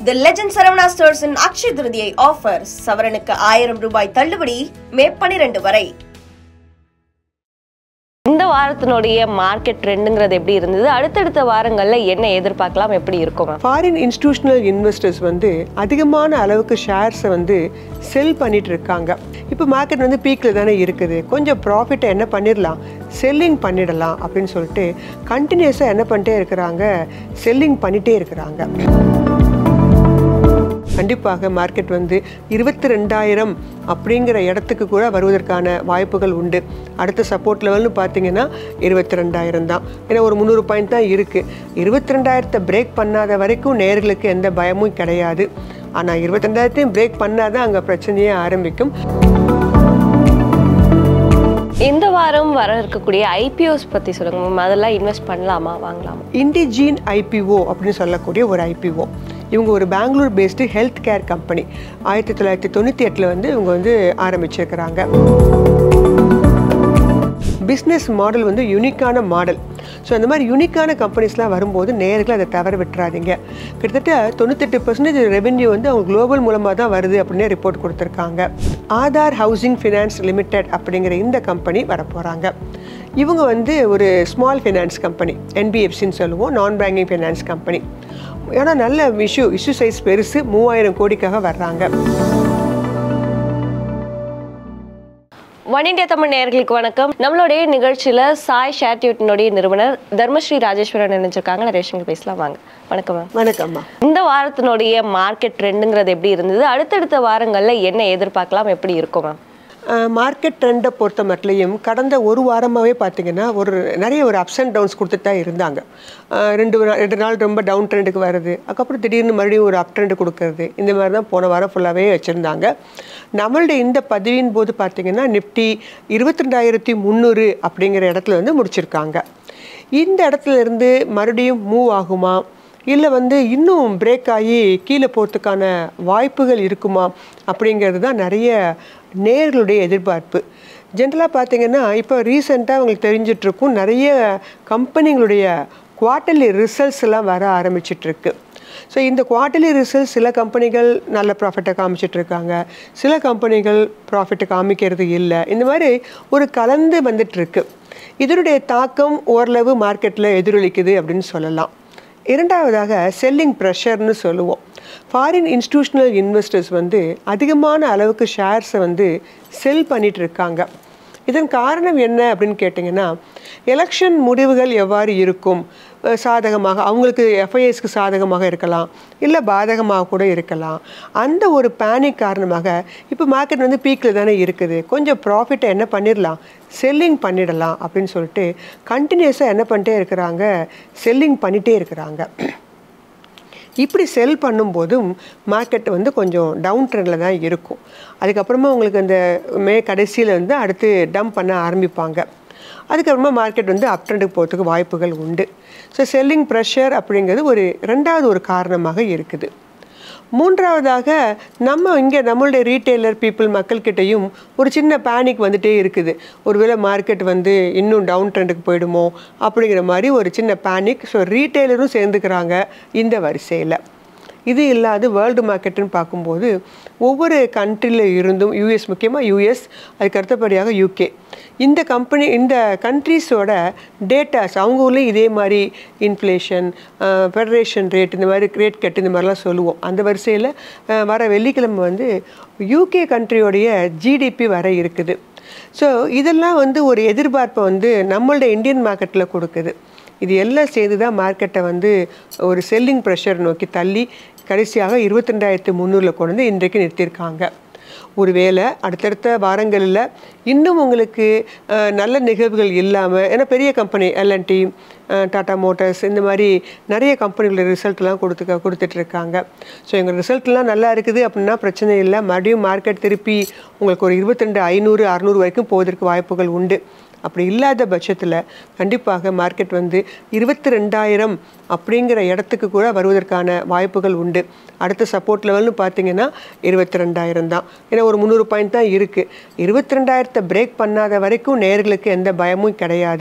தி legend Saravana ஸ்டோர்ஸின் Akshaya Tritiya offer சவரனுக்கு ஆயிரம் ரூபாய் தள்ளுபடி மே பனிரெண்டு வரை இந்த வாரத்தினுடைய மார்க்கெட் ட்ரெண்டுங்கிறது எப்படி இருந்தது அடுத்தடுத்த வாரங்கள்ல என்ன எதிர்பார்க்கலாம் எப்படி இருக்கும் மேம் ஃபாரின் இன்ஸ்டிடியூஷனல் இன்வெஸ்டர்ஸ் வந்து அதிகமான அளவுக்கு ஷேர்ஸை வந்து செல் பண்ணிட்டு இருக்காங்க இப்போ மார்க்கெட் வந்து பீக்கில் தானே இருக்குது கொஞ்சம் ப்ராஃபிட்டை என்ன பண்ணிடலாம் செல்லிங் பண்ணிடலாம் அப்படின்னு சொல்லிட்டு கண்டினியூஸாக என்ன பண்ணிட்டே இருக்கிறாங்க செல்லிங் பண்ணிகிட்டே இருக்கிறாங்க கண்டிப்பாக மார்க்கெட் வந்து இருபத்தி ரெண்டாயிரம் அப்படிங்கிற இடத்துக்கு கூட வருவதற்கான வாய்ப்புகள் உண்டு அடுத்த சப்போர்ட் லெவல்னு பார்த்தீங்கன்னா இருபத்தி ரெண்டாயிரம் தான் ஏன்னா ஒரு முந்நூறு பாயிண்ட் தான் இருக்குது இருபத்தி ரெண்டாயிரத்தை பிரேக் பண்ணாத வரைக்கும் நேர்களுக்கு எந்த பயமும் கிடையாது ஆனால் இருபத்தி ரெண்டாயிரத்தையும் பிரேக் பண்ணாதான் அங்கே பிரச்சனையே ஆரம்பிக்கும் இந்த வாரம் வர இருக்கக்கூடிய ஐபிஓஸ் பத்தி சொல்லுங்க மேம் அதெல்லாம் இன்வெஸ்ட் பண்ணலாமா வாங்கலாமா இண்டிஜீன் ஐபிஓ அப்படின்னு சொல்லக்கூடிய ஒரு ஐபிஓ இவங்க ஒரு Bangalore based health care company ஆயிரத்தி தொள்ளாயிரத்தி தொண்ணூற்றி எட்டில் வந்து இவங்க வந்து ஆரம்பிச்சிருக்கிறாங்க பிஸ்னஸ் மாடல் வந்து யூனிக்கான மாடல் ஸோ அந்த மாதிரி யூனிக்கான கம்பெனிஸ்லாம் வரும்போது நேர்களை அதை தவற விட்டுறாதீங்க கிட்டத்தட்ட தொண்ணூத்தெட்டு பர்சன்டேஜ் ரெவென்யூ வந்து அவங்க குளோபல் மூலமாக தான் வருது அப்படின்னு ரிப்போர்ட் கொடுத்துருக்காங்க ஆதார் ஹவுசிங் ஃபினான்ஸ் லிமிடெட் அப்படிங்கிற இந்த கம்பெனி வரப்போகிறாங்க இவங்க வந்து ஒரு ஸ்மால் ஃபினான்ஸ் கம்பெனி என்பிஎஃப்சின்னு சொல்லுவோம் நான் பேங்கிங் ஃபினான்ஸ் கம்பெனி ஏன்னா நல்ல இஷ்யூ இஷ்யூ சைஸ் பெருசு மூவாயிரம் கோடிக்காக வர்றாங்க ஒன் இந்தியா தமிழ் நேயர்களுக்கு வணக்கம் நம்மளுடைய நிகழ்ச்சியில சாய் ஷேட்யூட்டினுடைய நிறுவனர் தர்மஸ்ரீ ராஜேஸ்வரன் நினைச்சிருக்காங்க நிறைய விஷயங்கள் பேசலாம் வாங்க வணக்கம் மேம் வணக்கம்மா இந்த வாரத்தினுடைய மார்க்கெட் ட்ரெண்டுங்கிறது எப்படி இருந்தது அடுத்தடுத்த வாரங்கள்ல என்ன எதிர்பார்க்கலாம் எப்படி இருக்கும் மேம் மார்க்கெட் ட்ரெண்டை பொறுத்த மட்டும் கடந்த ஒரு வாரமாகவே பார்த்தீங்கன்னா ஒரு நிறைய ஒரு அப்ஸ் அண்ட் டவுன்ஸ் கொடுத்துட்டு தான் இருந்தாங்க அஹ் ரெண்டு வா- ரெண்டு நாள் ரொம்ப டவுன் ட்ரெண்டுக்கு வருது அதுக்கப்புறம் திடீர்னு மறுபடியும் ஒரு அப் ட்ரெண்டு கொடுக்கறது இந்த மாதிரி தான் போன வாரம் ஃபுல்லாகவே வச்சுருந்தாங்க நம்மளுடைய இந்த பதிவின் போது பார்த்தீங்கன்னா நிஃப்டி இருபத்தி ரெண்டாயிரத்தி முந்நூறு அப்படிங்கிற இடத்துல வந்து முடிச்சிருக்காங்க இந்த இடத்துல இருந்து மறுபடியும் மூவ் ஆகுமா இல்லை வந்து இன்னும் பிரேக் ஆகி கீழே போகிறதுக்கான வாய்ப்புகள் இருக்குமா அப்படிங்கிறது தான் நிறைய நேர்களுடைய எதிர்பார்ப்பு ஜென்ரலாக பார்த்தீங்கன்னா இப்போ ரீசெண்டாக அவங்களுக்கு தெரிஞ்சிட்ருக்கும் நிறைய கம்பெனிகளுடைய குவார்ட்டர்லி ரிசல்ட்ஸ் எல்லாம் வர ஆரம்பிச்சிட்ருக்கு ஸோ இந்த குவார்ட்டர்லி ரிசல்ட்ஸ் சில கம்பெனிகள் நல்ல ப்ராஃபிட்டை காமிச்சிட்டு இருக்காங்க சில கம்பெனிகள் ப்ராஃபிட்டை காமிக்கிறது இல்லை இந்த மாதிரி ஒரு கலந்து வந்துட்டுருக்கு இதனுடைய தாக்கம் ஓரளவு மார்க்கெட்டில் எதிரொலிக்குது அப்படின்னு சொல்லலாம் இரண்டாவதாக செல்லிங் ப்ரெஷர்னு சொல்லுவோம் ஃபாரின் இன்ஸ்டிடியூஷனல் இன்வெஸ்டர்ஸ் வந்து அதிகமான அளவுக்கு ஷேர்ஸை வந்து செல் பண்ணிட்டு இருக்காங்க இதன் காரணம் என்ன அப்படின்னு கேட்டிங்கன்னா எலெக்ஷன் முடிவுகள் எவ்வாறு இருக்கும் அஹ் சாதகமாக அவங்களுக்கு எஃப்ஐஎஸ்க்கு சாதகமாக இருக்கலாம் இல்லை பாதகமாக கூட இருக்கலாம் அந்த ஒரு பேனிக் காரணமாக இப்போ மார்க்கெட் வந்து பீக்கில் தானே இருக்குது கொஞ்சம் ப்ராஃபிட்டை என்ன பண்ணிடலாம் செல்லிங் பண்ணிடலாம் அப்படின்னு சொல்லிட்டு கண்டினியூஸாக என்ன பண்ணிட்டே இருக்கிறாங்க செல்லிங் பண்ணிகிட்டே இருக்கிறாங்க இப்படி செல் பண்ணும்போதும் மார்க்கெட் வந்து கொஞ்சம் டவுன் ட்ரெண்டில் தான் இருக்கும் அதுக்கப்புறமா உங்களுக்கு அந்த மே கடைசியில் வந்து அடுத்து டம்ப் பண்ண ஆரம்பிப்பாங்க அதுக்கப்புறமா மார்க்கெட் வந்து அப் ட்ரெண்டுக்கு போகிறதுக்கு வாய்ப்புகள் உண்டு ஸோ செல்லிங் ப்ரெஷர் அப்படிங்கிறது ஒரு ரெண்டாவது ஒரு காரணமாக இருக்குது மூன்றாவதாக நம்ம இங்கே நம்மளுடைய ரீட்டைலர் பீப்புள் மக்கள்கிட்டையும் ஒரு சின்ன பேனிக் வந்துட்டே இருக்குது ஒருவேளை மார்க்கெட் வந்து இன்னும் டவுன் ட்ரெண்டுக்கு போயிடுமோ அப்படிங்கிற மாதிரி ஒரு சின்ன பேனிக் ஸோ ரீட்டைலரும் சேர்ந்துக்கிறாங்க இந்த வரிசையில் இது இல்லாது வேர்ல்டு மார்க்கெட்டுன்னு பார்க்கும்போது ஒவ்வொரு கண்ட்ரியில் இருந்தும் யூஎஸ் முக்கியமாக யூஎஸ் அதுக்கு அடுத்தபடியாக யூகே இந்த கம்பெனி இந்த கண்ட்ரீஸோட டேட்டாஸ் அவங்க ஊர்லேயும் இதே மாதிரி இன்ஃப்ளேஷன் ஃபெடரேஷன் ரேட் இந்த மாதிரி ரேட் கட் இந்த மாதிரிலாம் சொல்லுவோம் அந்த வரிசையில் அஹ், வர வெள்ளிக்கிழமை வந்து யூகே கண்ட்ரியோடைய ஜிடிபி வர இருக்குது ஸோ இதெல்லாம் வந்து ஒரு எதிர்பார்ப்பை வந்து நம்மளுடைய இந்தியன் மார்க்கெட்டில் கொடுக்குது இது எல்லாம் சேர்ந்து தான் மார்க்கெட்டை வந்து ஒரு செல்லிங் ப்ரெஷர் நோக்கி தள்ளி கடைசியாக இருபத்தி ரெண்டாயிரத்து முந்நூறில் கொண்டு வந்து இன்றைக்கு நிறுத்தியிருக்காங்க ஒருவேளை அடுத்தடுத்த வாரங்களில் இன்னும் உங்களுக்கு அஹ், நல்ல நிகழ்வுகள் இல்லாமல் ஏன்னா பெரிய கம்பெனி எல்என்டி டாடா மோட்டார்ஸ் இந்த மாதிரி நிறைய கம்பெனிகளோட ரிசல்ட்லாம் கொடுத்துக்க கொடுத்துட்ருக்காங்க ஸோ எங்கள் ரிசல்ட்லாம் நல்லா இருக்குது அப்படின்னா பிரச்சனை இல்லை மறுபடியும் மார்க்கெட் திருப்பி உங்களுக்கு ஒரு இருபத்தி ரெண்டு ஐநூறு அறநூறு வரைக்கும் போவதற்கு வாய்ப்புகள் உண்டு அப்படி இல்லாத பட்சத்தில் கண்டிப்பாக மார்க்கெட் வந்து இருபத்தி ரெண்டாயிரம் அப்படிங்கிற இடத்துக்கு கூட வருவதற்கான வாய்ப்புகள் உண்டு அடுத்த சப்போர்ட் லெவல்னு பார்த்தீங்கன்னா இருபத்தி ரெண்டாயிரம் தான் ஏன்னா ஒரு முந்நூறு பாயிண்ட் தான் இருக்குது இருபத்தி ரெண்டாயிரத்தை பிரேக் பண்ணாத வரைக்கும் நேர்களுக்கு எந்த பயமும் கிடையாது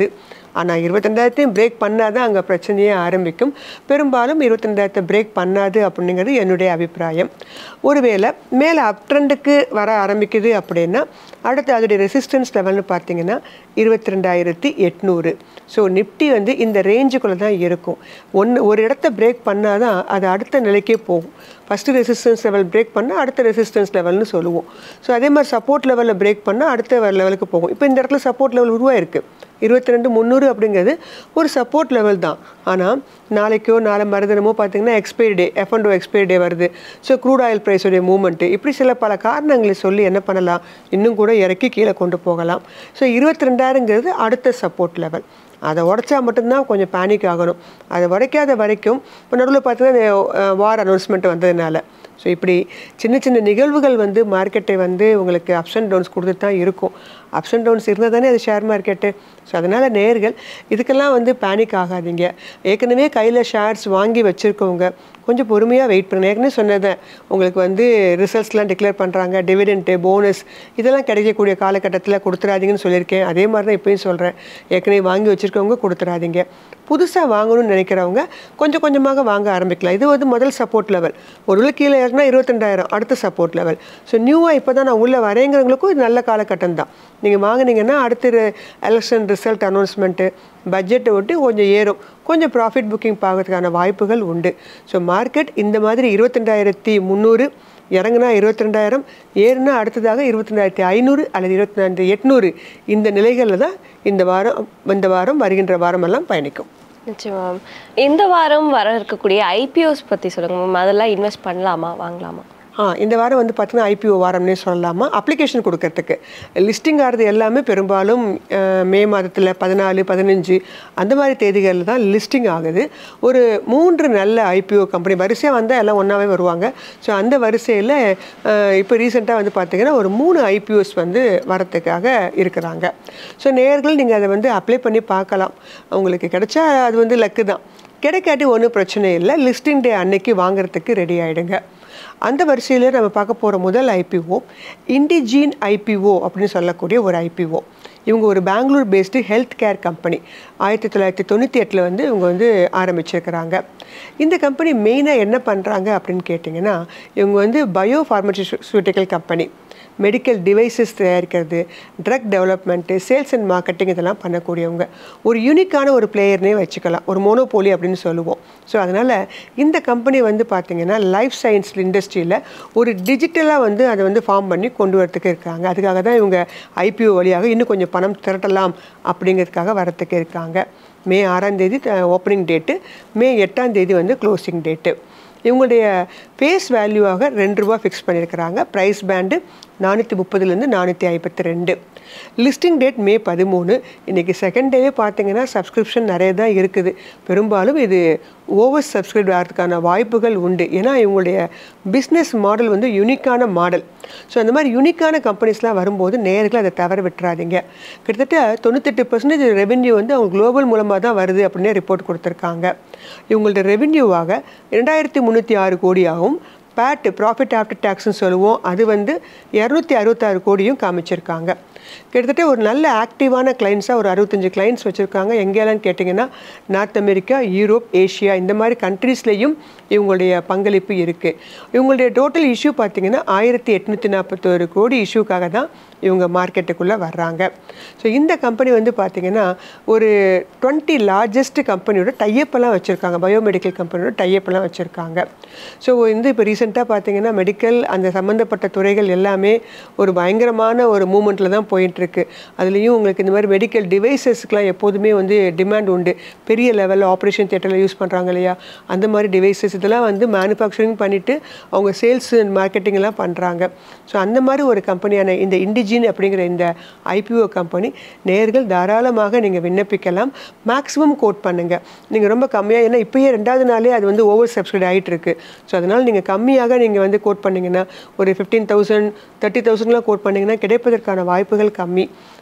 ஆனால் இருபத்தெண்டாயிரத்தையும் பிரேக் பண்ணால் தான் அங்கே பிரச்சனையே ஆரம்பிக்கும் பெரும்பாலும் இருபத்தெண்டாயிரத்தை பிரேக் பண்ணாது அப்படிங்கிறது என்னுடைய அபிப்பிராயம் ஒருவேளை மேலே அப் ட்ரெண்டுக்கு வர ஆரம்பிக்குது அப்படின்னா அடுத்து அதோடைய ரெசிஸ்டன்ஸ் லெவல்னு பார்த்தீங்கன்னா இருபத்தி ரெண்டாயிரத்தி எட்நூறு ஸோ நிஃப்டி வந்து இந்த ரேஞ்சுக்குள்ளே தான் இருக்கும் ஒன்று ஒரு இடத்த பிரேக் பண்ணால் தான் அது அடுத்த நிலைக்கே போகும் ஃபஸ்ட்டு ரெசிஸ்டன்ஸ் லெவல் பிரேக் பண்ணால் அடுத்த ரெசிஸ்டன்ஸ் லெவல்னு சொல்லுவோம் ஸோ அதே மாதிரி சப்போர்ட் லெவலில் பிரேக் பண்ணால் அடுத்த லெவலுக்கு போகும் இப்போ இந்த இடத்துல சப்போர்ட் லெவல் உருவாயிருக்கு இருபத்தி ரெண்டு முந்நூறு அப்படிங்கிறது ஒரு சப்போர்ட் லெவல் தான் ஆனால் நாளைக்கோ நாளை மறுதினமோ பார்த்தீங்கன்னா expiry day F and expiry day வருது ஸோ க்ரூட் ஆயில் ப்ரைஸுடைய மூவ்மெண்ட்டு இப்படி சில பல காரணங்களை சொல்லி என்ன பண்ணலாம் இன்னும் கூட இறக்கி கீழே கொண்டு போகலாம் ஸோ இருபத்தி ரெண்டாயிரங்கிறது அடுத்த சப்போர்ட் லெவல் அதை உடச்சா மட்டும்தான் கொஞ்சம் பேனிக் ஆகணும் அதை உடைக்காத வரைக்கும் இப்போ நடுவில் பார்த்தீங்கன்னா வார் அனௌன்ஸ்மெண்ட் வந்ததுனால ஸோ இப்படி சின்ன சின்ன நிகழ்வுகள் வந்து மார்க்கெட்டை வந்து உங்களுக்கு அப்ஸ் அண்ட் டவுன்ஸ் கொடுத்துட்டு தான் இருக்கும் அப்ஸ் அண்ட் டவுன்ஸ் இருந்தால் தானே அது ஷேர் மார்க்கெட்டு ஸோ அதனால் நேர்கள் இதுக்கெல்லாம் வந்து பேனிக் ஆகாதீங்க ஏற்கனவே கையில் ஷேர்ஸ் வாங்கி வச்சுருக்கவங்க கொஞ்சம் பொறுமையாக வெயிட் பண்ணுங்க ஏற்கனவே சொன்னதை உங்களுக்கு வந்து ரிசல்ட்ஸ்லாம் டிக்ளேர் பண்ணுறாங்க டிவிடெண்ட்டு போனஸ் இதெல்லாம் கிடைக்கக்கூடிய காலகட்டத்தில் கொடுத்துறாதீங்கன்னு சொல்லியிருக்கேன் அதே மாதிரி தான் இப்போயும் சொல்கிறேன் ஏற்கனவே வாங்கி வச்சுருக்கவங்க கொடுத்துறாதீங்க புதுசாக வாங்கணும்னு நினைக்கிறவங்க கொஞ்சம் கொஞ்சமாக வாங்க ஆரம்பிக்கலாம் இது வந்து முதல் சப்போர்ட் லெவல் ஒரு கீழே இறங்கினா இருபத்தெண்டாயிரம் அடுத்த சப்போர்ட் லெவல் ஸோ நியூவாக இப்போ தான் நான் உள்ளே வரேங்கிறவங்களுக்கும் இது நல்ல காலகட்டம் தான் நீங்கள் வாங்குனீங்கன்னா அடுத்த எலெக்ஷன் ரிசல்ட் அனௌன்ஸ்மெண்ட்டு பட்ஜெட்டை ஒட்டி கொஞ்சம் ஏறும் கொஞ்சம் ப்ராஃபிட் புக்கிங் பார்க்கறதுக்கான வாய்ப்புகள் உண்டு ஸோ மார்க்கெட் இந்த மாதிரி இருபத்தெண்டாயிரத்தி முந்நூறு இறங்குனா இருபத்தி ரெண்டாயிரம் ஏறுனா அடுத்ததாக இருபத்தி ரெண்டாயிரத்தி ஐநூறு அல்லது இருபத்தி ரெண்டு எட்நூறு இந்த நிலைகளில் தான் இந்த வாரம் இந்த வாரம் வருகின்ற வாரமெல்லாம் பயணிக்கும் நிச்சயமா மேம் இந்த வாரம் வர இருக்கக்கூடிய ஐபிஓஸ் பற்றி சொல்லுங்க மேம் அதெல்லாம் இன்வெஸ்ட் பண்ணலாமா வாங்கலாமா ஆ இந்த வாரம் வந்து பார்த்தீங்கன்னா ஐபிஓ வாரம்னே சொல்லலாமா அப்ளிகேஷன் கொடுக்கறதுக்கு லிஸ்டிங் ஆகிறது எல்லாமே பெரும்பாலும் அஹ், மே மாதத்தில் பதினாலு பதினஞ்சு அந்த மாதிரி தேதிகளில் தான் லிஸ்டிங் ஆகுது ஒரு மூன்று நல்ல ஐபிஓ கம்பெனி வரிசையாக வந்தால் எல்லாம் ஒன்றாவே வருவாங்க ஸோ அந்த வரிசையில் இப்போ ரீசெண்டாக வந்து பார்த்தீங்கன்னா ஒரு மூணு ஐபிஓஸ் வந்து வரத்துக்காக இருக்கிறாங்க ஸோ நேர்கள் நீங்கள் அதை வந்து அப்ளை பண்ணி பார்க்கலாம் உங்களுக்கு கிடைச்சா அது வந்து லக்கு தான் கிடைக்காட்டி ஒன்றும் பிரச்சனை இல்லை லிஸ்டிங் டே அன்னைக்கு வாங்குறதுக்கு ரெடி ஆகிடுங்க அந்த வரிசையில் நம்ம பார்க்க போகிற முதல் ஐபிஓ இண்டிஜீன் ஐபிஓ அப்படின்னு சொல்லக்கூடிய ஒரு ஐபிஓ இவங்க ஒரு Bangalore based health care company ஆயிரத்தி தொள்ளாயிரத்தி தொண்ணூற்றி எட்டில் வந்து இவங்க வந்து ஆரம்பிச்சிருக்கிறாங்க இந்த கம்பெனி மெயினாக என்ன பண்ணுறாங்க அப்படின்னு கேட்டிங்கன்னா இவங்க வந்து bio pharmaceutical company medical devices தயாரிக்கிறது drug development sales and marketing இதெல்லாம் பண்ணக்கூடியவங்க ஒரு யூனிக்கான ஒரு பிளேயர்னே வச்சுக்கலாம் ஒரு மோனோபோலி அப்படின்னு சொல்லுவோம் ஸோ அதனால் இந்த கம்பெனி வந்து பார்த்திங்கன்னா லைஃப் சயின்ஸ் இண்டஸ்ட்ரியில் ஒரு டிஜிட்டலாக வந்து அதை வந்து ஃபார்ம் பண்ணி கொண்டு வரத்துக்கு இருக்காங்க அதுக்காக தான் இவங்க ஐபிஓ வழியாக இன்னும் கொஞ்சம் பணம் திரட்டலாம் அப்படிங்கிறதுக்காக வரத்துக்கு இருக்காங்க மே ஆறாம் தேதி ஓப்பனிங் டேட்டு மே எட்டாம் தேதி வந்து க்ளோசிங் டேட்டு இவங்களுடைய ஃபேஸ் வேல்யூவாக ரெண்டு ரூபா ஃபிக்ஸ் பண்ணியிருக்கிறாங்க ப்ரைஸ் பேண்டு நானூற்றி முப்பதுலேருந்து நானூற்றி ஐம்பத்தி ரெண்டு லிஸ்டிங் டேட் மே பதிமூணு இன்றைக்கி செகண்ட் டேவே பார்த்தீங்கன்னா சப்ஸ்கிரிப்ஷன் நிறைய தான் இருக்குது பெரும்பாலும் இது ஓவர் சப்ஸ்கிரைப் ஆகிறதுக்கான வாய்ப்புகள் உண்டு ஏன்னா இவங்களுடைய பிஸ்னஸ் மாடல் வந்து யூனிக்கான மாடல் ஸோ அந்த மாதிரி யூனிக்கான கம்பெனிஸ்லாம் வரும்போது நேர்கள் அதை தவற விட்டுறாதீங்க கிட்டத்தட்ட தொண்ணூத்தெட்டு பர்சன்டேஜ் ரெவென்யூ வந்து அவங்க குளோபல் மூலமாக தான் வருது அப்படின்னு ரிப்போர்ட் கொடுத்துருக்காங்க இவங்களோட ரெவென்யூவாக ரெண்டாயிரத்தி முந்நூற்றி ஆறு கோடியாகவும் பேட் ப்ராஃபிட் ஆஃப்டர் டேக்ஸ்னு சொல்லுவோம் அது வந்து இரநூத்தி அறுபத்தாறு கோடியும் காமிச்சிருக்காங்க கிட்டத்தட்ட ஒரு நல்ல ஆக்டிவான கிளைண்ட்ஸாக ஒரு அறுபத்தஞ்சு கிளைண்ட்ஸ் வச்சுருக்காங்க எங்கேயாலும் கேட்டிங்கன்னா நார்த் அமெரிக்கா யூரோப் ஏஷியா இந்த மாதிரி கண்ட்ரீஸ்லேயும் இவங்களுடைய பங்களிப்பு இருக்குது இவங்களுடைய டோட்டல் இஷ்யூ பார்த்தீங்கன்னா ஆயிரத்தி எட்நூற்றி நாற்பத்தோரு கோடி இஷ்யூக்காக தான் இவங்க மார்க்கெட்டுக்குள்ளே வர்றாங்க ஸோ இந்த கம்பெனி வந்து பார்த்திங்கன்னா ஒரு டுவெண்ட்டி லார்ஜஸ்ட் கம்பெனியோட டைப்பெல்லாம் வச்சுருக்காங்க பயோமெடிக்கல் கம்பெனியோட டைப்பெல்லாம் வச்சுருக்காங்க ஸோ வந்து இப்போ ரீசெண்டாக பார்த்தீங்கன்னா மெடிக்கல் அந்த சம்மந்தப்பட்ட துறைகள் எல்லாமே ஒரு பயங்கரமான ஒரு மூமெண்ட்டில் தான் போயிட்டுருக்கு அதுலேயும் உங்களுக்கு இந்த மாதிரி மெடிக்கல் டிவைசஸ்க்குலாம் எப்போதுமே வந்து டிமாண்ட் உண்டு பெரிய லெவலில் ஆப்ரேஷன் தியேட்டரில் யூஸ் பண்ணுறாங்க இல்லையா அந்த மாதிரி டிவைசஸ் இதெல்லாம் வந்து மேனுஃபேக்சரிங் பண்ணிவிட்டு அவங்க சேல்ஸ் அண்ட் மார்க்கெட்டிங் எல்லாம் பண்ணுறாங்க ஸோ அந்த மாதிரி ஒரு கம்பெனியான இந்த இண்டிஜின் அப்படிங்கிற இந்த ஐபிஓ கம்பெனி நேர்கள் தாராளமாக நீங்கள் விண்ணப்பிக்கலாம் மேக்ஸிமம் கோட் பண்ணுங்கள் நீங்கள் ரொம்ப கம்மியாக ஏன்னா இப்போயே ரெண்டாவது நாளே அது வந்து ஓவர் சப்ஸ்கிரைட் ஆகிட்டு இருக்கு ஸோ அதனால் நீங்கள் கம்மியாக நீங்கள் வந்து கோட் பண்ணிங்கன்னா ஒரு ஃபிஃப்டீன் தௌசண்ட் தேர்ட்டி தௌசண்ட்லாம் கோட் பண்ணிங்கன்னா கிடைப்பதற்கான வாய்ப்புகள் கம்மி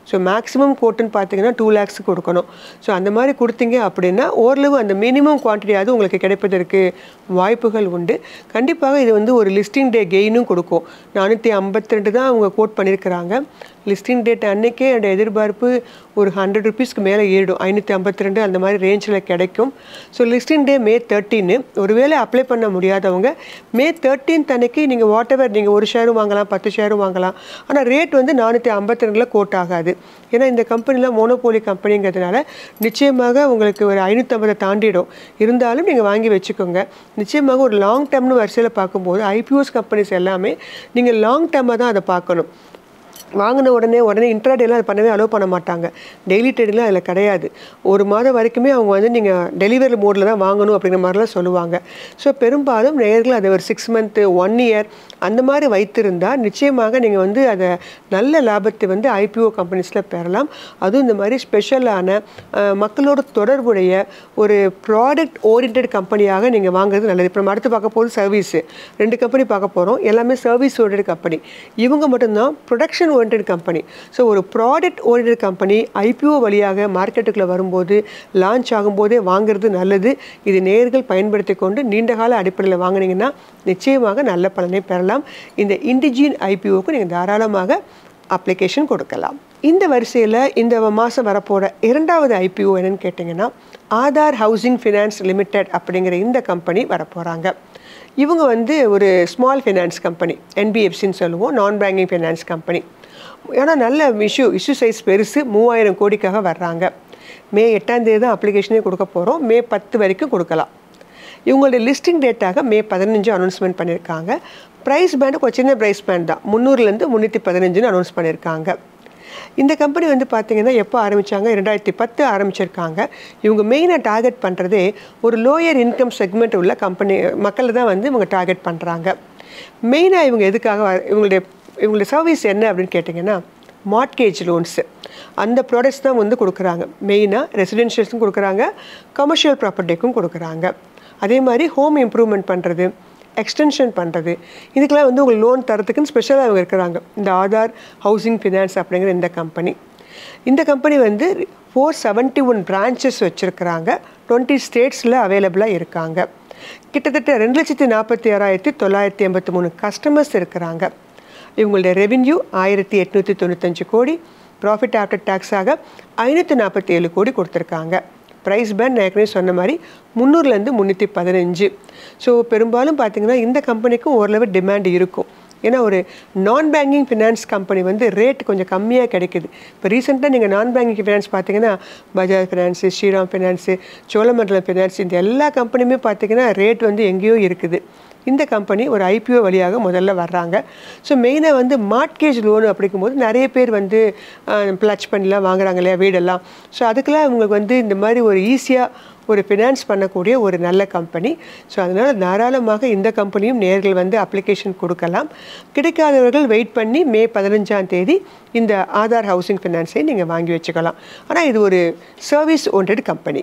ஸோ மேக்ஸிமம் கோட்டுன்னு பார்த்தீங்கன்னா டூ லேக்ஸ் கொடுக்கணும் ஸோ அந்த மாதிரி கொடுத்தீங்க அப்படின்னா ஓரளவு அந்த மினிமம் குவான்டிட்டியாவது உங்களுக்கு கிடைப்பதற்கு வாய்ப்புகள் உண்டு கண்டிப்பாக இது வந்து ஒரு லிஸ்டிங் டே கெயினும் கொடுக்கும் நானூற்றி ஐம்பத்தி ரெண்டு தான் அவங்க கோட் பண்ணியிருக்கிறாங்க லிஸ்டிங் டேட் அன்னைக்கே என்னோட எதிர்பார்ப்பு ஒரு ஹண்ட்ரட் ருபீஸ்க்கு மேலே ஏறிடும் ஐநூற்றி ஐம்பத்தி ரெண்டு அந்த மாதிரி ரேஞ்சில் கிடைக்கும் ஸோ லிஸ்டிங் டே மே தேர்ட்டீன்னு ஒருவேளை அப்ளை பண்ண முடியாதவங்க மே தேர்ட்டீன்த் அன்னைக்கு நீங்கள் வாட் எவர் நீங்கள் ஒரு ஷேரும் வாங்கலாம் பத்து ஷேரும் வாங்கலாம் ஆனால் ரேட் வந்து நானூற்றி ஐம்பத்தி ரெண்டில் கோட் ஆகாது ஏன்னா இந்த கம்பெனியில் மோனோபோலி கம்பெனிங்கிறதுனால நிச்சயமாக உங்களுக்கு ஒரு ஐநூற்றம்பதை தாண்டிடும் இருந்தாலும் நீங்கள் வாங்கி வச்சுக்கோங்க நிச்சயமாக ஒரு லாங் டேர்ம்னு வரிசையில் பார்க்கும்போது ஐபிஓஸ் கம்பெனிஸ் எல்லாமே நீங்கள் லாங் டேர்மாக தான் அதை பார்க்கணும் வாங்கின உடனே உடனே இன்ட்ராடேலாம் அது பண்ணவே அலோவ் பண்ண மாட்டாங்க டெய்லி ட்ரேடிங்லாம் அதில் கிடையாது ஒரு மாதம் வரைக்குமே அவங்க வந்து நீங்கள் டெலிவரி மோடில் தான் வாங்கணும் அப்படிங்கிற மாதிரிலாம் சொல்லுவாங்க ஸோ பெரும்பாலும் நேர்கள் அதை ஒரு சிக்ஸ் மந்த்து ஒன் இயர் அந்த மாதிரி வைத்திருந்தால் நிச்சயமாக நீங்கள் வந்து அதை நல்ல லாபத்தை வந்து ஐபிஓ கம்பெனிஸில் பெறலாம் அதுவும் இந்த மாதிரி ஸ்பெஷலான அஹ், மக்களோட தொடர்புடைய ஒரு ப்ராடக்ட் ஓரியன்ட் கம்பெனியாக நீங்கள் வாங்குறது நல்லது இப்போ நம்ம அடுத்து பார்க்க போகிறது சர்வீஸு ரெண்டு கம்பெனி பார்க்க போகிறோம் எல்லாமே சர்வீஸ் ஓரியன்ட் கம்பெனி இவங்க மட்டும்தான் ப்ரொடக்ஷன் ஓரியன்ட் கம்பெனி ஸோ ஒரு ப்ராடக்ட் ஓரியன்ட் கம்பெனி ஐபிஓ வழியாக மார்க்கெட்டுக்குள்ளே வரும்போது லான்ச் ஆகும்போதே வாங்குறது நல்லது இது நேர்கள் பயன்படுத்தி கொண்டு நீண்டகால அடிப்படையில் வாங்குனீங்கன்னா நிச்சயமாக நல்ல பலனை பெறலாம் இந்த இண்டிஜின் ஐபிஓக்கு நீங்கள் தாராளமாக அப்ளிகேஷன் கொடுக்கலாம் இந்த வரிசையில் இந்த மாதம் வரப்போகிற இரண்டாவது ஐபிஓ என்னன்னு கேட்டிங்கன்னா ஆதார் ஹவுசிங் ஃபினான்ஸ் லிமிடெட் அப்படிங்கிற இந்த கம்பெனி வரப்போகிறாங்க இவங்க வந்து ஒரு ஸ்மால் ஃபினான்ஸ் கம்பெனி என்பிஎஃப்சின்னு சொல்லுவோம் நான் பேங்கிங் ஃபினான்ஸ் கம்பெனி ஏன்னா நல்ல இஷ்யூ இஷ்யூ சைஸ் பெருசு மூவாயிரம் கோடிக்காக வர்றாங்க மே எட்டாம் தேதி தான் அப்ளிகேஷனே கொடுக்க போகிறோம் மே பத்து வரைக்கும் கொடுக்கலாம் இவங்களுடைய லிஸ்டிங் டேட்டாக மே பதினஞ்சு அனௌன்ஸ்மெண்ட் பண்ணியிருக்காங்க ப்ரைஸ் பேண்டு கொஞ்சம் சின்ன ப்ரைஸ் பேண்ட் தான் முந்நூறுலேருந்து முந்நூற்றி பதினஞ்சுன்னு அனௌன்ஸ் பண்ணியிருக்காங்க இந்த கம்பெனி வந்து பார்த்தீங்கன்னா எப்போ ஆரம்பித்தாங்க ரெண்டாயிரத்தி பத்து ஆரம்பிச்சிருக்காங்க இவங்க மெயினாக டார்கெட் பண்ணுறதே ஒரு லோயர் இன்கம் செக்மெண்ட் உள்ள கம்பெனி மக்களை தான் வந்து இவங்க டார்கெட் பண்ணுறாங்க மெயினாக இவங்க எதுக்காக வ- இவங்களுடைய இவங்களுடைய சர்வீஸ் என்ன அப்படின்னு கேட்டிங்கன்னா மார்ட்கேஜ் லோன்ஸு அந்த ப்ராடக்ட்ஸ் தான் வந்து கொடுக்குறாங்க மெயினாக ரெசிடென்ஷியல்ஸும் கொடுக்குறாங்க கமர்ஷியல் ப்ராப்பர்ட்டிக்கும் கொடுக்குறாங்க அதே மாதிரி ஹோம் இம்ப்ரூவ்மெண்ட் பண்ணுறது எக்ஸ்டென்ஷன் பண்ணுறது இதுக்கெல்லாம் வந்து உங்களுக்கு லோன் தரத்துக்குன்னு ஸ்பெஷலாக அவங்க இருக்கிறாங்க இந்த ஆதார் ஹவுசிங் ஃபினான்ஸ் அப்படிங்கிற இந்த கம்பெனி இந்த கம்பெனி வந்து ஃபோர் செவன்ட்டி ஒன் பிரான்ச்சஸ் வச்சுருக்கிறாங்க டுவெண்ட்டி ஸ்டேட்ஸில் அவைலபிளாக இருக்காங்க கிட்டத்தட்ட ரெண்டு லட்சத்தி நாற்பத்தி ஆறாயிரத்தி தொள்ளாயிரத்தி எண்பத்தி மூணு கஸ்டமர்ஸ் இருக்கிறாங்க இவங்களுடைய ரெவென்யூ ஆயிரத்தி எட்நூற்றி தொண்ணூத்தஞ்சு கோடி ப்ராஃபிட் ஆஃப்டர் டேக்ஸாக ஐநூற்றி நாற்பத்தி ஏழு கோடி கொடுத்துருக்காங்க ப்ரைஸ் பேண்ட் நான் ஏற்கனவே சொன்ன மாதிரி முந்நூறுலேருந்து முந்நூற்றி பதினஞ்சு ஸோ பெரும்பாலும் பார்த்தீங்கன்னா இந்த கம்பெனிக்கும் ஓரளவு டிமாண்ட் இருக்கும் ஏன்னா ஒரு நான் பேங்கிங் ஃபினான்ஸ் கம்பெனி வந்து ரேட் கொஞ்சம் கம்மியாக கிடைக்குது இப்போ ரீசெண்டாக நீங்கள் நான் பேங்கிங் ஃபினான்ஸ் பார்த்தீங்கன்னா Bajaj finance Shriram finance Cholamandalam finance இந்த எல்லா கம்பெனியுமே பார்த்தீங்கன்னா ரேட் வந்து எங்கேயோ இருக்குது இந்த கம்பெனி ஒரு ஐபிஓ வழியாக முதல்ல வர்றாங்க ஸோ மெயினாக வந்து மார்ட்கேஜ் லோன் அப்படிங்கும்போது நிறைய பேர் வந்து ப்ளச் பண்ணிலாம் வாங்குறாங்க இல்லையா வீடெல்லாம் ஸோ அதுக்கெல்லாம் இவங்களுக்கு வந்து இந்த மாதிரி ஒரு ஈஸியாக ஒரு ஃபினான்ஸ் பண்ணக்கூடிய ஒரு நல்ல கம்பெனி ஸோ அதனால் தாராளமாக இந்த கம்பெனியும் நேர்கள் வந்து அப்ளிகேஷன் கொடுக்கலாம் கிடைக்காதவர்கள் வெயிட் பண்ணி மே பதினஞ்சாம் தேதி இந்த ஆதார் ஹவுசிங் ஃபினான்ஸை நீங்கள் வாங்கி வச்சுக்கலாம் ஆனால் இது ஒரு சர்வீஸ் ஓன்ட் கம்பெனி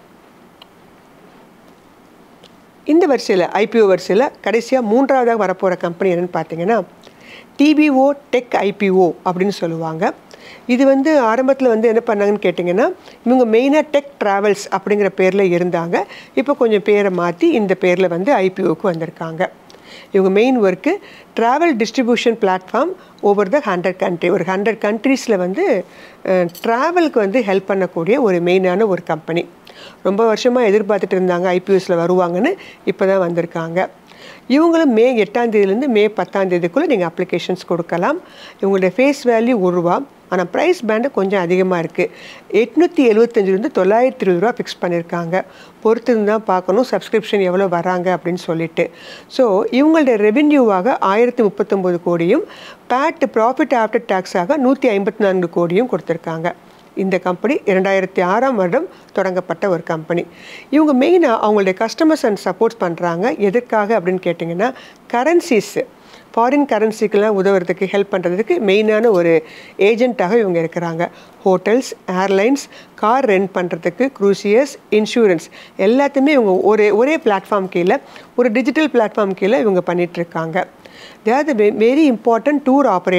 இந்த வரிசையில் ஐபிஓ வரிசையில் கடைசியாக மூன்றாவதாக வரப்போகிற கம்பெனி என்னென்னு பார்த்தீங்கன்னா டிபிஓ டெக் ஐபிஓ அப்படின்னு சொல்லுவாங்க இது வந்து ஆரம்பத்தில் வந்து என்ன பண்ணாங்கன்னு கேட்டிங்கன்னா இவங்க மெயினாக டெக் ட்ராவல்ஸ் அப்படிங்கிற பேரில் இருந்தாங்க இப்போ கொஞ்சம் பேரை மாற்றி இந்த பேரில் வந்து ஐபிஓக்கு வந்திருக்காங்க இவங்க main work travel distribution platform over the hundred country ஒரு ஹண்ட்ரட் கண்ட்ரீஸில் வந்து ட்ராவலுக்கு வந்து ஹெல்ப் பண்ணக்கூடிய ஒரு மெயினான ஒரு கம்பெனி ரொம்ப வருஷமாக எதிர்பார்த்துட்டு இருந்தாங்க ஐபிஎஸ்ல வருவாங்கன்னு இப்போ தான் வந்திருக்காங்க இவங்களும் மே எட்டாம் தேதியிலேருந்து மே பத்தாம் தேதிக்குள்ளே நீங்கள் அப்ளிகேஷன்ஸ் கொடுக்கலாம் இவங்களுடைய ஃபேஸ் வேல்யூ ஒரு ரூபா ஆனால் ப்ரைஸ் பேண்டு கொஞ்சம் அதிகமாக இருக்குது எட்நூற்றி எழுபத்தஞ்சிலேருந்து தொள்ளாயிரத்தி இருபது ரூபா ஃபிக்ஸ் பண்ணியிருக்காங்க பொறுத்து தான் பார்க்கணும் சப்ஸ்கிரிப்ஷன் எவ்வளோ வராங்க அப்படின்னு சொல்லிட்டு ஸோ இவங்களுடைய ரெவென்யூவாக ஆயிரத்தி முப்பத்தொம்போது கோடியும் பேட் ப்ராஃபிட் ஆஃப்டர் டேக்ஸாக நூற்றி ஐம்பத்தி நான்கு கோடியும் கொடுத்துருக்காங்க இந்த கம்பெனி இரண்டாயிரத்தி ஆறாம் வருடம் தொடங்கப்பட்ட ஒரு கம்பெனி இவங்க மெயினாக அவங்களுடைய கஸ்டமர்ஸ் அண்ட் சப்போர்ட் பண்ணுறாங்க எதற்காக அப்படின்னு கேட்டிங்கன்னா கரன்சிஸு ஃபாரின் கரன்சிக்கெல்லாம் உதவுறதுக்கு ஹெல்ப் பண்ணுறதுக்கு மெயினான ஒரு ஏஜென்ட்டாக இவங்க இருக்கிறாங்க ஹோட்டல்ஸ் ஏர்லைன்ஸ் கார் ரெண்ட் பண்ணுறதுக்கு க்ரூசியஸ் இன்சூரன்ஸ் எல்லாத்தையுமே இவங்க ஒரே ஒரே பிளாட்ஃபார்ம் கீழே ஒரு டிஜிட்டல் பிளாட்ஃபார்ம் கீழே இவங்க பண்ணிகிட்ருக்காங்க they are the very important tour operator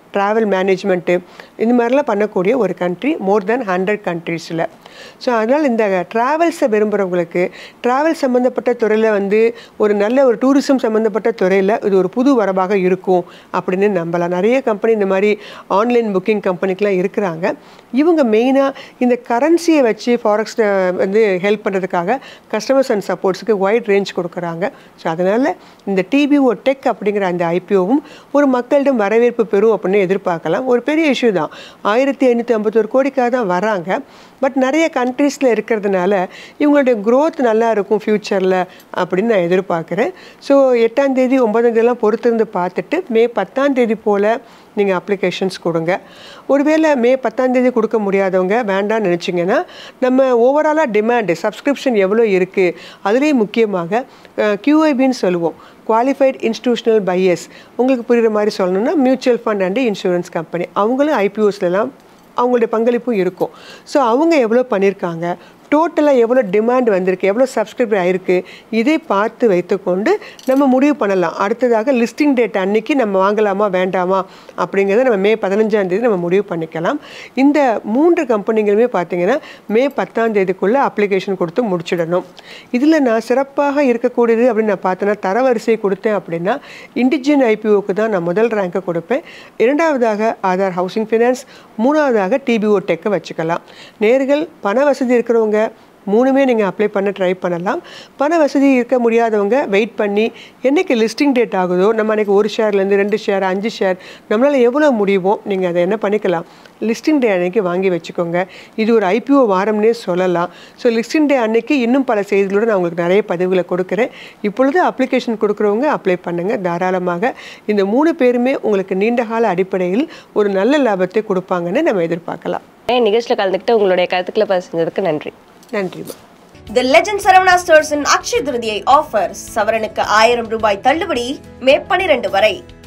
travel management இந்த மாதிரிலாம் பண்ணக்கூடிய ஒரு கண்ட்ரி மோர் தென் ஹண்ட்ரட் கண்ட்ரீஸில் ஸோ அதனால் இந்த ட்ராவல்ஸை விரும்புகிறவங்களுக்கு ட்ராவல் சம்மந்தப்பட்ட துறையில் வந்து ஒரு நல்ல ஒரு டூரிசம் சம்மந்தப்பட்ட துறையில் இது ஒரு புது வரவாக இருக்கும் அப்படின்னு நம்பலாம் நிறைய கம்பெனி இந்த மாதிரி ஆன்லைன் புக்கிங் கம்பெனிக்கெலாம் இருக்கிறாங்க இவங்க மெயினாக இந்த கரன்சியை வச்சு ஃபாரெக்ஸ் வந்து ஹெல்ப் பண்ணுறதுக்காக கஸ்டமர்ஸ் அண்ட் சப்போர்ட்ஸுக்கு ஒயிட் ரேஞ்ச் கொடுக்குறாங்க ஸோ அதனால் இந்த டிபிஓ டெக் அப்படிங்கிற அந்த ஐபிஓவும் ஒரு மக்களிடம் வரவேற்பு பெறும் அப்படின்னு எதிர்பார்க்கலாம் ஒரு பெரிய இஷ்யூ தான் ஆயிரத்தி ஐநூற்றி ஐம்பத்தோரு கோடிக்காக தான் வராங்க பட் நிறைய கண்ட்ரீஸில் இருக்கிறதுனால இவங்களுடைய growth நல்லா இருக்கும் ஃப்யூச்சரில் அப்படின்னு நான் எதிர்பார்க்குறேன் ஸோ எட்டாம் தேதி ஒன்பதாம் தேதிலாம் பொறுத்திருந்து பார்த்துட்டு மே பத்தாம் தேதி போல் நீங்கள் அப்ளிகேஷன்ஸ் கொடுங்க ஒருவேளை மே பத்தாம் தேதி கொடுக்க முடியாதவங்க வேண்டாம்னு நினச்சிங்கன்னா நம்ம ஓவராலாக டிமாண்டு சப்ஸ்கிரிப்ஷன் எவ்வளோ இருக்குது அதுலேயும் முக்கியமாக கியூஐபின்னு சொல்லுவோம் குவாலிஃபைட் இன்ஸ்டிடியூஷனல் பையர்ஸ் உங்களுக்கு புரிகிற மாதிரி சொல்லணும்னா mutual fund and insurance company அவங்களும் ஐபிஓஸ்லாம் அவங்களுடைய பங்களிப்பும் இருக்கும் ஸோ அவங்க எவ்வளோ பண்ணியிருக்காங்க டோட்டலாக எவ்வளோ டிமாண்ட் வந்திருக்கு எவ்வளோ சப்ஸ்கிரைபர் ஆயிருக்கு இதை பார்த்து வைத்துக்கொண்டு நம்ம முடிவு பண்ணலாம் அடுத்ததாக லிஸ்டிங் டேட் அன்னைக்கு நம்ம வாங்கலாமா வேண்டாமா அப்படிங்கிறத நம்ம மே பதினஞ்சாம் தேதி நம்ம முடிவு பண்ணிக்கலாம் இந்த மூன்று கம்பெனிகளுமே பார்த்தீங்கன்னா மே பத்தாம் தேதிக்குள்ளே அப்ளிகேஷன் கொடுத்து முடிச்சிடணும் இதில் நான் சிறப்பாக இருக்கக்கூடியது அப்படின்னு நான் பார்த்தேன்னா தரவரிசை கொடுத்தேன் அப்படின்னா இண்டிஜியன் ஐபிஓக்கு தான் நான் முதல் ரேங்கை கொடுப்பேன் இரண்டாவதாக ஆதார் ஹவுசிங் ஃபைனான்ஸ் மூணாவதாக டிபிஓ டெக்கை வச்சுக்கலாம் நேர்கள் பண வசதி இருக்கிறவங்க மூணுமே நீங்கள் அப்ளை பண்ண ட்ரை பண்ணலாம் பண வசதி இருக்க முடியாதவங்க வெயிட் பண்ணி என்னைக்கு லிஸ்டிங் டேட் ஆகுதோ நம்ம அன்றைக்கி ஒரு ஷேர்லேருந்து ரெண்டு ஷேர் அஞ்சு ஷேர் நம்மளால் எவ்வளோ முடியுமோ நீங்கள் அதை என்ன பண்ணிக்கலாம் லிஸ்டிங் டே அன்னைக்கு வாங்கி வச்சுக்கோங்க இது ஒரு ஐபிஓ வாரம்னே சொல்லலாம் ஸோ லிஸ்டிங் டே அன்னைக்கு இன்னும் பல செய்திகளோடு நான் உங்களுக்கு நிறைய பதிவுகளை கொடுக்குறேன் இப்பொழுது அப்ளிகேஷன் கொடுக்குறவங்க அப்ளை பண்ணுங்கள் தாராளமாக இந்த மூணு பேருமே உங்களுக்கு நீண்ட கால அடிப்படையில் ஒரு நல்ல லாபத்தை கொடுப்பாங்கன்னு நம்ம எதிர்பார்க்கலாம் நிகழ்ச்சியில் கலந்துக்கிட்டு உங்களுடைய கருத்துக்களை பதிவு செஞ்சதுக்கு நன்றி நன்றிமா தி லெஜண்ட் சரவணா ஸ்டோர்ஸின் அக்ஷய திருதியை ஆஃபர் சவரனுக்கு ஆயிரம் ரூபாய் தள்ளுபடி மே பனிரெண்டு வரை